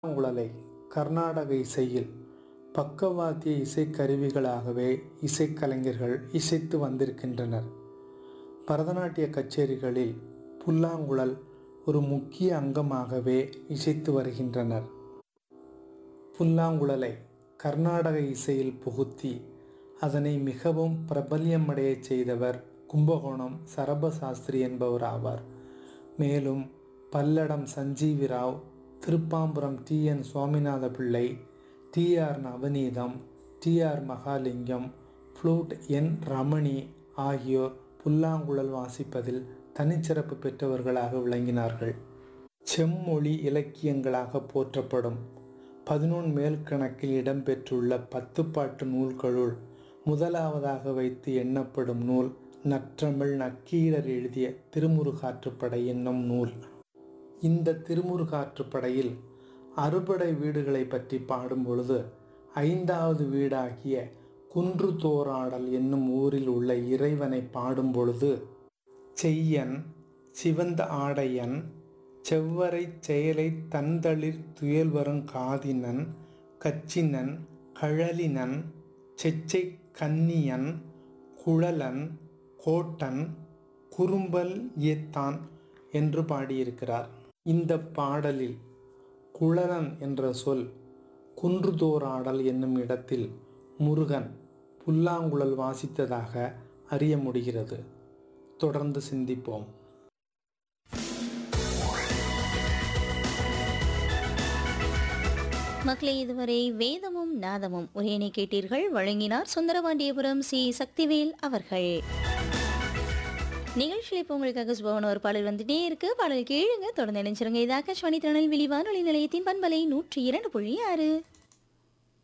புல்லாங்குழலை கர்நாடக இசையில் பக்கவாத்திய இசைக்கருவிகளாகவே இசைக்கலைஞர்கள் இசைத்து வந்திருக்கின்றனர் பரதநாட்டிய கச்சேரிகளில் புல்லாங்குழல் ஒரு முக்கிய அங்கமாகவே இசைத்து வருகின்றனர் புல்லாங்குழலை கர்நாடக இசையில் புகுத்தி அதனை மிகவும் பிரபல்யமடையச் செய்தவர் கும்பகோணம் சரபசாஸ்திரி என்பவர் ஆவார் மேலும் Palladam Sanjeevi Rao Thiruppamburam T N Swaminatha Pillai T R Navaneetham T R Mahalingam flute N Ramani ஆகியோர் புல்லாங்குழல் வாசிப்பதில் தனிச்சிறப்பு பெற்றவர்களாக விளங்கினார்கள் செம்மொழி இலக்கியங்களாக போற்றப்படும் பதினொன் மேல் கணக்கில் இடம்பெற்றுள்ள பத்துப்பாட்டு நூல்களுள் முதலாவதாக வைத்து எண்ணப்படும் நூல் நற்றமிழ் நக்கீரர் எழுதிய திருமுருகாற்றுப்படை என்னும் நூல் இந்த திருமுருகாற்றுப்படையில் அறுபடை வீடுகளை பற்றி பாடும் பொழுது ஐந்தாவது வீடாகிய குன்று தோராடல் என்னும் ஊரில் உள்ள இறைவனை பாடும் பொழுது செய்யன் சிவந்த ஆடையன் செவ்வரை செயலை தந்தளிர் துயல்வரும் காதினன் கச்சினன் கழலினன் செச்சை கன்னியன் குழலன் கோட்டன் குறும்பல் ஏத்தான் என்று பாடியிருக்கிறார் இந்த பாடலில் குழலன் என்ற சொல் குன்றுதோராடல் என்னும் இடத்தில் முருகன் புல்லாங்குழல் வாசித்ததாக அறிய முடிகிறது தொடர்ந்து சிந்திப்போம் மக்களே இதுவரை வேதமும் நாதமும் உரையினை கேட்டீர்கள் வழங்கினார் சுந்தரபாண்டியபுரம் சி சக்திவேல் அவர்கள் நிகழ்ச்சியில் இப்போ உங்களுக்காக சுபவன ஒரு பாடல் வந்துட்டே இருக்கு பாடல் கேளுங்க தொடர்ந்து நினைச்சிருங்க இது ஆகாஷ்வாணி திருநெல்வேலி வானொலி நிலையத்தின் பண்பலை நூற்றி இரண்டு புள்ளி ஆறு